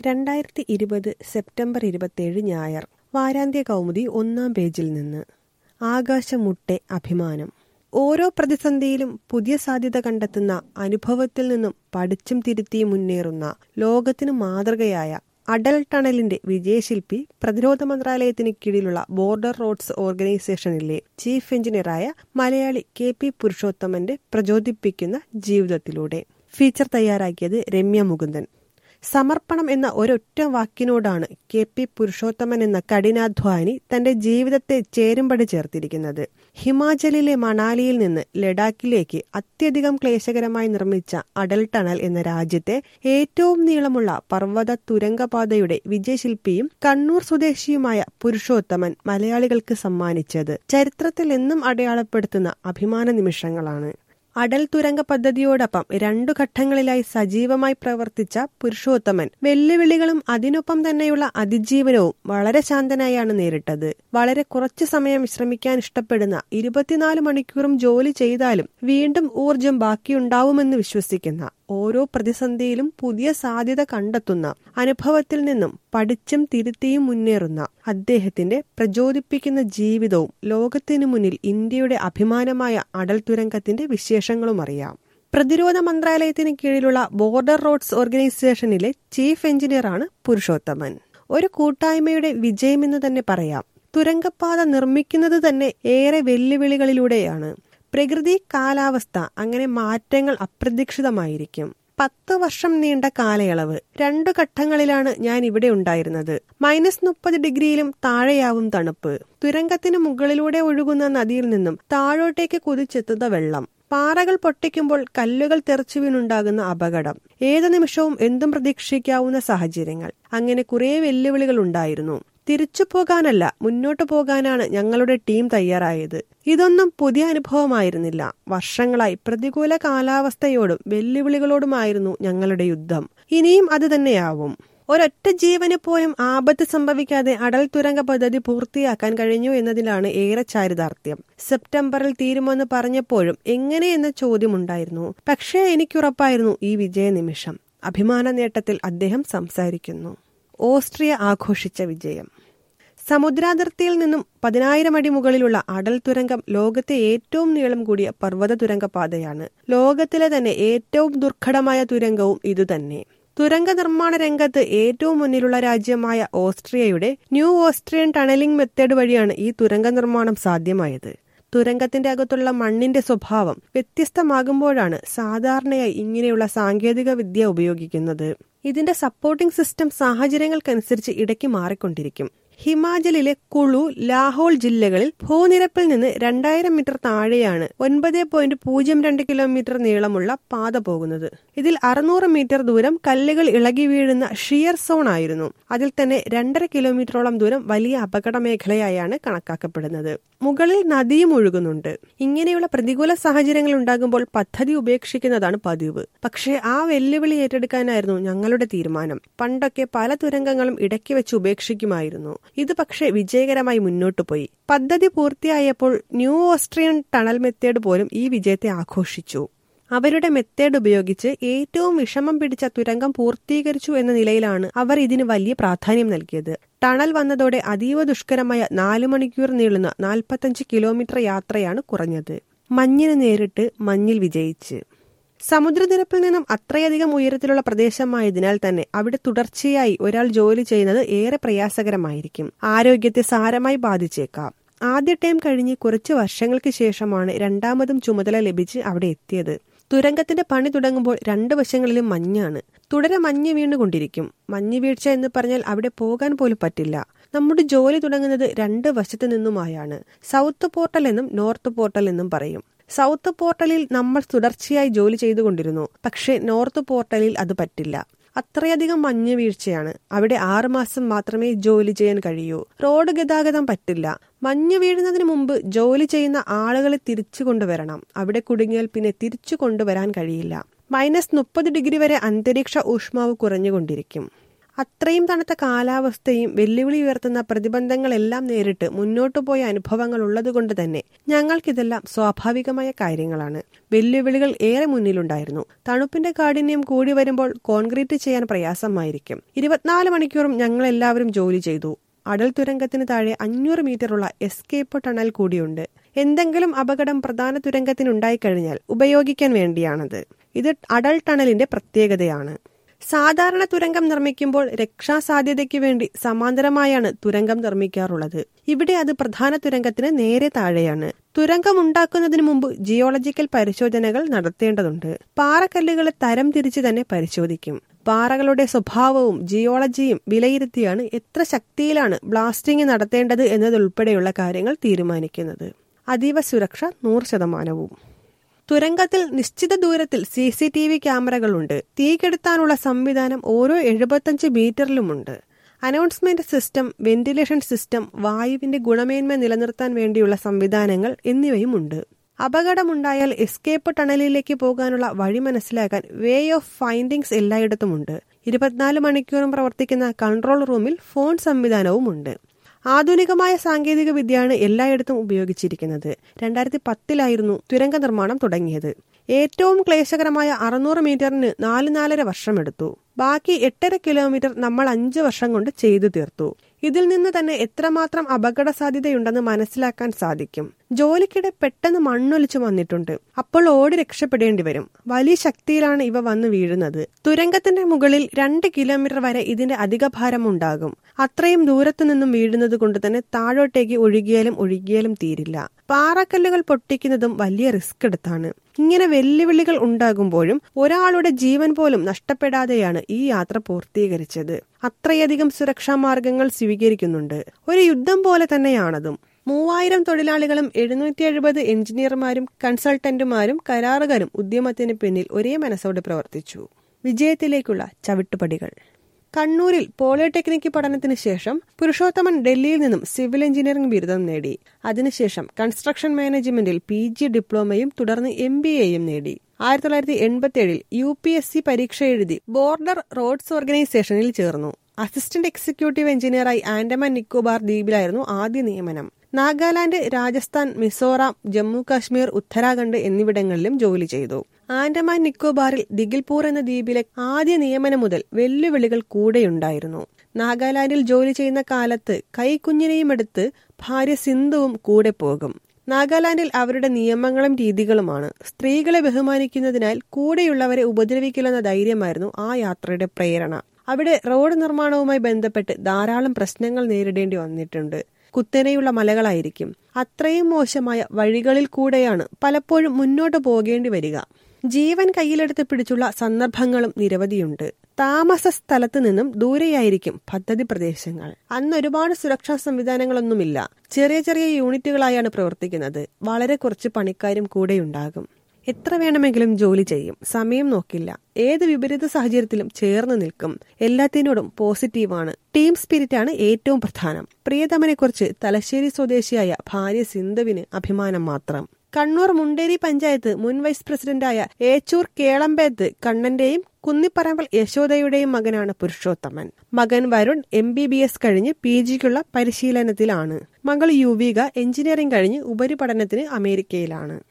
രണ്ടായിരത്തി ഇരുപത് സെപ്റ്റംബർ ഇരുപത്തിയേഴ് ഞായർ വാരാന്ത്യ കൗമുദി ഒന്നാം പേജിൽ നിന്ന് ആകാശമുട്ടെ അഭിമാനം ഓരോ പ്രതിസന്ധിയിലും പുതിയ സാധ്യത കണ്ടെത്തുന്ന അനുഭവത്തിൽ നിന്നും പഠിച്ചും തിരുത്തിയും മുന്നേറുന്ന ലോകത്തിന് മാതൃകയായ അടൽ ടണലിന്റെ വിജയശില്പി പ്രതിരോധ മന്ത്രാലയത്തിന് കീഴിലുള്ള ബോർഡർ റോഡ്സ് ഓർഗനൈസേഷനിലെ ചീഫ് എഞ്ചിനീയറായ മലയാളി കെ പി പുരുഷോത്തമന്റെ പ്രചോദിപ്പിക്കുന്ന ജീവിതത്തിലൂടെ ഫീച്ചർ തയ്യാറാക്കിയത് രമ്യ മുകുന്ദൻ സമർപ്പണം എന്ന ഒരൊറ്റ വാക്കിനോടാണ് കെ പി പുരുഷോത്തമൻ എന്ന കഠിനാധ്വാനി തന്റെ ജീവിതത്തെ ചേരുംപടി ചേർത്തിരിക്കുന്നത് ഹിമാചലിലെ മണാലിയിൽ നിന്ന് ലഡാക്കിലേക്ക് അത്യധികം ക്ലേശകരമായി നിർമ്മിച്ച അടൽ ടണൽ എന്ന രാജ്യത്തെ ഏറ്റവും നീളമുള്ള പർവ്വത തുരങ്കപാതയുടെ വിജയശില്പിയും കണ്ണൂർ സ്വദേശിയുമായ പുരുഷോത്തമൻ മലയാളികൾക്ക് സമ്മാനിച്ചത് ചരിത്രത്തിൽ എന്നും അടയാളപ്പെടുത്തുന്ന അഭിമാന നിമിഷങ്ങളാണ് അടൽ തുരങ്ക പദ്ധതിയോടൊപ്പം രണ്ടു ഘട്ടങ്ങളിലായി സജീവമായി പ്രവർത്തിച്ച പുരുഷോത്തമൻ വെല്ലുവിളികളും അതിനൊപ്പം തന്നെയുള്ള അതിജീവനവും വളരെ ശാന്തനായാണ് നേരിട്ടത് വളരെ കുറച്ചു സമയം വിശ്രമിക്കാൻ ഇഷ്ടപ്പെടുന്ന ഇരുപത്തിനാല് മണിക്കൂറും ജോലി ചെയ്താലും വീണ്ടും ഊർജം ബാക്കിയുണ്ടാവുമെന്ന് വിശ്വസിക്കുന്ന ഓരോ പ്രതിസന്ധിയിലും പുതിയ സാധ്യത കണ്ടെത്തുന്ന അനുഭവത്തിൽ നിന്നും പഠിച്ചും തിരുത്തിയും മുന്നേറുന്ന അദ്ദേഹത്തിന്റെ പ്രചോദിപ്പിക്കുന്ന ജീവിതവും ലോകത്തിനു മുന്നിൽ ഇന്ത്യയുടെ അഭിമാനമായ അടൽ തുരങ്കത്തിന്റെ വിശേഷങ്ങളും അറിയാം പ്രതിരോധ മന്ത്രാലയത്തിന് കീഴിലുള്ള ബോർഡർ റോഡ്സ് ഓർഗനൈസേഷനിലെ ചീഫ് എഞ്ചിനീയറാണ് പുരുഷോത്തമൻ ഒരു കൂട്ടായ്മയുടെ വിജയമെന്ന് തന്നെ പറയാം തുരങ്കപ്പാത നിർമ്മിക്കുന്നത് തന്നെ ഏറെ വെല്ലുവിളികളിലൂടെയാണ് പ്രകൃതി കാലാവസ്ഥ അങ്ങനെ മാറ്റങ്ങൾ അപ്രതീക്ഷിതമായിരിക്കും പത്ത് വർഷം നീണ്ട കാലയളവ് രണ്ടു ഘട്ടങ്ങളിലാണ് ഞാൻ ഇവിടെ ഉണ്ടായിരുന്നത് മൈനസ് മുപ്പത് ഡിഗ്രിയിലും താഴെയാവും തണുപ്പ് തുരങ്കത്തിന് മുകളിലൂടെ ഒഴുകുന്ന നദിയിൽ നിന്നും താഴോട്ടേക്ക് കുതിച്ചെത്തുന്ന വെള്ളം പാറകൾ പൊട്ടിക്കുമ്പോൾ കല്ലുകൾ തെറിച്ചു വീണുണ്ടാകുന്ന അപകടം ഏതു നിമിഷവും എന്തും പ്രതീക്ഷിക്കാവുന്ന സാഹചര്യങ്ങൾ അങ്ങനെ കുറെ വെല്ലുവിളികൾ ഉണ്ടായിരുന്നു തിരിച്ചു പോകാനല്ല മുന്നോട്ടു പോകാനാണ് ഞങ്ങളുടെ ടീം തയ്യാറായത് ഇതൊന്നും പുതിയ അനുഭവമായിരുന്നില്ല വർഷങ്ങളായി പ്രതികൂല കാലാവസ്ഥയോടും വെല്ലുവിളികളോടുമായിരുന്നു ഞങ്ങളുടെ യുദ്ധം ഇനിയും അത് തന്നെയാവും ഒരൊറ്റ ജീവന് പോലും ആപത്ത് സംഭവിക്കാതെ അടൽ തുരങ്ക പദ്ധതി പൂർത്തിയാക്കാൻ കഴിഞ്ഞു എന്നതിലാണ് ഏറെ ചാരിതാർത്ഥ്യം സെപ്റ്റംബറിൽ തീരുമെന്ന് പറഞ്ഞപ്പോഴും എങ്ങനെ എന്ന ചോദ്യമുണ്ടായിരുന്നു പക്ഷേ എനിക്കുറപ്പായിരുന്നു ഈ വിജയ നിമിഷം അഭിമാന നേട്ടത്തിൽ അദ്ദേഹം സംസാരിക്കുന്നു ഓസ്ട്രിയ ആഘോഷിച്ച വിജയം സമുദ്രാതിർത്തിയിൽ നിന്നും പതിനായിരം അടി മുകളിലുള്ള അടൽ തുരങ്കം ലോകത്തെ ഏറ്റവും നീളം കൂടിയ പർവ്വത തുരങ്കപാതയാണ് ലോകത്തിലെ തന്നെ ഏറ്റവും ദുർഘടമായ തുരങ്കവും ഇതുതന്നെ തുരങ്ക നിർമ്മാണ രംഗത്ത് ഏറ്റവും മുന്നിലുള്ള രാജ്യമായ ഓസ്ട്രിയയുടെ ന്യൂ ഓസ്ട്രിയൻ ടണലിംഗ് മെത്തേഡ് വഴിയാണ് ഈ തുരങ്ക നിർമ്മാണം സാധ്യമായത് തുരങ്കത്തിന്റെ അകത്തുള്ള മണ്ണിന്റെ സ്വഭാവം വ്യത്യസ്തമാകുമ്പോഴാണ് സാധാരണയായി ഇങ്ങനെയുള്ള സാങ്കേതിക വിദ്യ ഉപയോഗിക്കുന്നത് ഇതിന്റെ സപ്പോർട്ടിംഗ് സിസ്റ്റം സാഹചര്യങ്ങൾക്കനുസരിച്ച് ഇടയ്ക്ക് മാറിക്കൊണ്ടിരിക്കും ഹിമാചലിലെ കുളു ലാഹോൾ ജില്ലകളിൽ ഭൂനിരപ്പിൽ നിന്ന് രണ്ടായിരം മീറ്റർ താഴെയാണ് ഒൻപത് പോയിന്റ് പൂജ്യം രണ്ട് കിലോമീറ്റർ നീളമുള്ള പാത പോകുന്നത് ഇതിൽ അറുന്നൂറ് മീറ്റർ ദൂരം കല്ലുകൾ ഇളകി വീഴുന്ന ഷിയർ സോൺ ആയിരുന്നു അതിൽ തന്നെ രണ്ടര കിലോമീറ്ററോളം ദൂരം വലിയ അപകട മേഖലയായാണ് കണക്കാക്കപ്പെടുന്നത് മുകളിൽ നദിയും ഒഴുകുന്നുണ്ട് ഇങ്ങനെയുള്ള പ്രതികൂല സാഹചര്യങ്ങൾ ഉണ്ടാകുമ്പോൾ പദ്ധതി ഉപേക്ഷിക്കുന്നതാണ് പതിവ് പക്ഷേ ആ വെല്ലുവിളി ഏറ്റെടുക്കാനായിരുന്നു ഞങ്ങളുടെ തീരുമാനം പണ്ടൊക്കെ പല തുരങ്കങ്ങളും ഇടയ്ക്ക് വെച്ച് ഉപേക്ഷിക്കുമായിരുന്നു ഇത് പക്ഷേ വിജയകരമായി മുന്നോട്ടു പോയി പദ്ധതി പൂർത്തിയായപ്പോൾ ന്യൂ ഓസ്ട്രിയൻ ടണൽ മെത്തേഡ് പോലും ഈ വിജയത്തെ ആഘോഷിച്ചു അവരുടെ മെത്തേഡ് ഉപയോഗിച്ച് ഏറ്റവും വിഷമം പിടിച്ച തുരങ്കം പൂർത്തീകരിച്ചു എന്ന നിലയിലാണ് അവർ ഇതിന് വലിയ പ്രാധാന്യം നൽകിയത് ടണൽ വന്നതോടെ അതീവ ദുഷ്കരമായ നാലു മണിക്കൂർ നീളുന്ന നാൽപ്പത്തഞ്ച് കിലോമീറ്റർ യാത്രയാണ് കുറഞ്ഞത് മഞ്ഞിന് നേരിട്ട് മഞ്ഞിൽ വിജയിച്ച് സമുദ്രനിരപ്പിൽ നിന്നും അത്രയധികം ഉയരത്തിലുള്ള പ്രദേശമായതിനാൽ തന്നെ അവിടെ തുടർച്ചയായി ഒരാൾ ജോലി ചെയ്യുന്നത് ഏറെ പ്രയാസകരമായിരിക്കും ആരോഗ്യത്തെ സാരമായി ബാധിച്ചേക്കാം ആദ്യ ടൈം കഴിഞ്ഞ് കുറച്ച് വർഷങ്ങൾക്ക് ശേഷമാണ് രണ്ടാമതും ചുമതല ലഭിച്ച് അവിടെ എത്തിയത് തുരങ്കത്തിന്റെ പണി തുടങ്ങുമ്പോൾ രണ്ട് വശങ്ങളിലും മഞ്ഞാണ് തുടരെ മഞ്ഞ് വീണുകൊണ്ടിരിക്കും മഞ്ഞ് വീഴ്ച എന്ന് പറഞ്ഞാൽ അവിടെ പോകാൻ പോലും പറ്റില്ല നമ്മുടെ ജോലി തുടങ്ങുന്നത് രണ്ട് വശത്തു നിന്നുമായാണ് സൗത്ത് പോർട്ടൽ എന്നും നോർത്ത് പോർട്ടൽ എന്നും പറയും സൗത്ത് പോർട്ടലിൽ നമ്മൾ തുടർച്ചയായി ജോലി ചെയ്തുകൊണ്ടിരുന്നു പക്ഷേ നോർത്ത് പോർട്ടലിൽ അത് പറ്റില്ല അത്രയധികം മഞ്ഞ് വീഴ്ചയാണ് അവിടെ ആറുമാസം മാത്രമേ ജോലി ചെയ്യാൻ കഴിയൂ റോഡ് ഗതാഗതം പറ്റില്ല മഞ്ഞ് വീഴുന്നതിന് മുമ്പ് ജോലി ചെയ്യുന്ന ആളുകളെ തിരിച്ചു കൊണ്ടുവരണം അവിടെ കുടുങ്ങിയാൽ പിന്നെ തിരിച്ചു കൊണ്ടുവരാൻ കഴിയില്ല മൈനസ് മുപ്പത് ഡിഗ്രി വരെ അന്തരീക്ഷ ഊഷ്മാവ് കുറഞ്ഞുകൊണ്ടിരിക്കും അത്രയും തണുത്ത കാലാവസ്ഥയും വെല്ലുവിളി ഉയർത്തുന്ന പ്രതിബന്ധങ്ങളെല്ലാം നേരിട്ട് മുന്നോട്ടു പോയ അനുഭവങ്ങൾ ഉള്ളതുകൊണ്ട് തന്നെ ഞങ്ങൾക്കിതെല്ലാം സ്വാഭാവികമായ കാര്യങ്ങളാണ് വെല്ലുവിളികൾ ഏറെ മുന്നിലുണ്ടായിരുന്നു തണുപ്പിന്റെ കാഠിന്യം കൂടി വരുമ്പോൾ കോൺക്രീറ്റ് ചെയ്യാൻ പ്രയാസമായിരിക്കും ഇരുപത്തിനാല് മണിക്കൂറും ഞങ്ങൾ എല്ലാവരും ജോലി ചെയ്തു അടൽ തുരങ്കത്തിന് താഴെ അഞ്ഞൂറ് മീറ്ററുള്ള എസ്കേപ്പ് ടണൽ കൂടിയുണ്ട് എന്തെങ്കിലും അപകടം പ്രധാന തുരങ്കത്തിനുണ്ടായിക്കഴിഞ്ഞാൽ ഉപയോഗിക്കാൻ വേണ്ടിയാണത് ഇത് അടൽ ടണലിന്റെ പ്രത്യേകതയാണ് സാധാരണ തുരങ്കം നിർമ്മിക്കുമ്പോൾ രക്ഷാസാധ്യതയ്ക്ക് വേണ്ടി സമാന്തരമായാണ് തുരങ്കം നിർമ്മിക്കാറുള്ളത് ഇവിടെ അത് പ്രധാന തുരങ്കത്തിന് നേരെ താഴെയാണ് തുരങ്കം ഉണ്ടാക്കുന്നതിന് മുമ്പ് ജിയോളജിക്കൽ പരിശോധനകൾ നടത്തേണ്ടതുണ്ട് പാറക്കല്ലുകളെ തരം തിരിച്ച് തന്നെ പരിശോധിക്കും പാറകളുടെ സ്വഭാവവും ജിയോളജിയും വിലയിരുത്തിയാണ് എത്ര ശക്തിയിലാണ് ബ്ലാസ്റ്റിംഗ് നടത്തേണ്ടത് എന്നതുൾപ്പെടെയുള്ള കാര്യങ്ങൾ തീരുമാനിക്കുന്നത് അതീവ സുരക്ഷ നൂറ് ശതമാനവും തുരങ്കത്തിൽ നിശ്ചിത ദൂരത്തിൽ സി സി ടി വി ക്യാമറകളുണ്ട് തീകെടുത്താനുള്ള സംവിധാനം ഓരോ എഴുപത്തഞ്ച് മീറ്ററിലുമുണ്ട് അനൗൺസ്മെന്റ് സിസ്റ്റം വെന്റിലേഷൻ സിസ്റ്റം വായുവിന്റെ ഗുണമേന്മ നിലനിർത്താൻ വേണ്ടിയുള്ള സംവിധാനങ്ങൾ എന്നിവയുമുണ്ട് അപകടമുണ്ടായാൽ എസ്കേപ്പ് ടണലിലേക്ക് പോകാനുള്ള വഴി മനസ്സിലാക്കാൻ വേ ഓഫ് ഫൈൻഡിങ്സ് എല്ലായിടത്തുമുണ്ട് ഇരുപത്തിനാല് മണിക്കൂറും പ്രവർത്തിക്കുന്ന കൺട്രോൾ റൂമിൽ ഫോൺ സംവിധാനവുമുണ്ട് ആധുനികമായ സാങ്കേതിക വിദ്യയാണ് എല്ലായിടത്തും ഉപയോഗിച്ചിരിക്കുന്നത് രണ്ടായിരത്തി പത്തിലായിരുന്നു തുരങ്ക നിർമ്മാണം തുടങ്ങിയത് ഏറ്റവും ക്ലേശകരമായ അറുന്നൂറ് മീറ്ററിന് നാല് നാലര വർഷമെടുത്തു ബാക്കി എട്ടര കിലോമീറ്റർ നമ്മൾ അഞ്ചു വർഷം കൊണ്ട് ചെയ്തു തീർത്തു ഇതിൽ നിന്ന് തന്നെ എത്രമാത്രം അപകട സാധ്യതയുണ്ടെന്ന് മനസ്സിലാക്കാൻ സാധിക്കും ജോലിക്കിടെ പെട്ടെന്ന് മണ്ണൊലിച്ചു വന്നിട്ടുണ്ട് അപ്പോൾ ഓടി രക്ഷപ്പെടേണ്ടി വരും വലിയ ശക്തിയിലാണ് ഇവ വന്ന് വീഴുന്നത് തുരങ്കത്തിന്റെ മുകളിൽ രണ്ട് കിലോമീറ്റർ വരെ ഇതിന്റെ അധിക ഭാരം ഉണ്ടാകും അത്രയും ദൂരത്തു നിന്നും വീഴുന്നത് കൊണ്ട് തന്നെ താഴോട്ടേക്ക് ഒഴുകിയാലും ഒഴുകിയാലും തീരില്ല പാറക്കല്ലുകൾ പൊട്ടിക്കുന്നതും വലിയ റിസ്ക് എടുത്താണ് ഇങ്ങനെ വെല്ലുവിളികൾ ഉണ്ടാകുമ്പോഴും ഒരാളുടെ ജീവൻ പോലും നഷ്ടപ്പെടാതെയാണ് ഈ യാത്ര പൂർത്തീകരിച്ചത് അത്രയധികം സുരക്ഷാ മാർഗങ്ങൾ സ്വീകരിക്കുന്നുണ്ട് ഒരു യുദ്ധം പോലെ തന്നെയാണതും മൂവായിരം തൊഴിലാളികളും എഴുന്നൂറ്റി എഴുപത് എഞ്ചിനീയർമാരും കൺസൾട്ടന്റുമാരും കരാറുകാരും ഉദ്യമത്തിന് പിന്നിൽ ഒരേ മനസ്സോടെ പ്രവർത്തിച്ചു വിജയത്തിലേക്കുള്ള ചവിട്ടുപടികൾ കണ്ണൂരിൽ പോളിടെക്നിക് പഠനത്തിന് ശേഷം പുരുഷോത്തമൻ ഡൽഹിയിൽ നിന്നും സിവിൽ എഞ്ചിനീയറിംഗ് ബിരുദം നേടി അതിനുശേഷം കൺസ്ട്രക്ഷൻ മാനേജ്മെന്റിൽ പി ജി ഡിപ്ലോമയും തുടർന്ന് എം ബി എയും നേടി ആയിരത്തി തൊള്ളായിരത്തി എൺപത്തി ഏഴിൽ യു പി എസ് സി പരീക്ഷ എഴുതി ബോർഡർ റോഡ്സ് ഓർഗനൈസേഷനിൽ ചേർന്നു അസിസ്റ്റന്റ് എക്സിക്യൂട്ടീവ് എഞ്ചിനീയറായി ആൻഡമാൻ നിക്കോബാർ ദ്വീപിലായിരുന്നു ആദ്യ നിയമനം നാഗാലാൻഡ് രാജസ്ഥാൻ മിസോറാം ജമ്മു കാശ്മീർ ഉത്തരാഖണ്ഡ് എന്നിവിടങ്ങളിലും ജോലി ചെയ്തു ആൻഡമാൻ നിക്കോബാറിൽ ദിഗിൽപൂർ എന്ന ദ്വീപിലെ ആദ്യ നിയമനം മുതൽ വെല്ലുവിളികൾ കൂടെയുണ്ടായിരുന്നു നാഗാലാൻഡിൽ ജോലി ചെയ്യുന്ന കാലത്ത് കൈക്കുഞ്ഞിനെയും എടുത്ത് ഭാര്യ സിന്ധുവും കൂടെ പോകും നാഗാലാൻഡിൽ അവരുടെ നിയമങ്ങളും രീതികളുമാണ് സ്ത്രീകളെ ബഹുമാനിക്കുന്നതിനാൽ കൂടെയുള്ളവരെ ഉപദ്രവിക്കില്ലെന്ന ധൈര്യമായിരുന്നു ആ യാത്രയുടെ പ്രേരണ അവിടെ റോഡ് നിർമ്മാണവുമായി ബന്ധപ്പെട്ട് ധാരാളം പ്രശ്നങ്ങൾ നേരിടേണ്ടി വന്നിട്ടുണ്ട് കുത്തനെയുള്ള മലകളായിരിക്കും അത്രയും മോശമായ വഴികളിൽ കൂടെയാണ് പലപ്പോഴും മുന്നോട്ട് പോകേണ്ടി വരിക ജീവൻ കയ്യിലെടുത്ത് പിടിച്ചുള്ള സന്ദർഭങ്ങളും നിരവധിയുണ്ട് താമസ സ്ഥലത്ത് നിന്നും ദൂരെയായിരിക്കും പദ്ധതി പ്രദേശങ്ങൾ അന്ന് ഒരുപാട് സുരക്ഷാ സംവിധാനങ്ങളൊന്നുമില്ല ചെറിയ ചെറിയ യൂണിറ്റുകളായാണ് പ്രവർത്തിക്കുന്നത് വളരെ കുറച്ച് പണിക്കാരും കൂടെയുണ്ടാകും എത്ര വേണമെങ്കിലും ജോലി ചെയ്യും സമയം നോക്കില്ല ഏത് വിപരീത സാഹചര്യത്തിലും ചേർന്ന് നിൽക്കും എല്ലാത്തിനോടും പോസിറ്റീവാണ് ടീം സ്പിരിറ്റ് ആണ് ഏറ്റവും പ്രധാനം പ്രിയതമനെക്കുറിച്ച് തലശ്ശേരി സ്വദേശിയായ ഭാര്യ സിന്ധുവിന് അഭിമാനം മാത്രം കണ്ണൂർ മുണ്ടേരി പഞ്ചായത്ത് മുൻ വൈസ് പ്രസിഡന്റായ ഏച്ചൂർ കേളമ്പേത്ത് കണ്ണന്റെയും കുന്നിപ്പറമ്പൽ യശോദയുടെയും മകനാണ് പുരുഷോത്തമൻ മകൻ Varun M B B S കഴിഞ്ഞ് പി ജിക്കുള്ള പരിശീലനത്തിലാണ് മകൾ യുവിക എഞ്ചിനീയറിംഗ് കഴിഞ്ഞ് ഉപരിപഠനത്തിന് അമേരിക്കയിലാണ്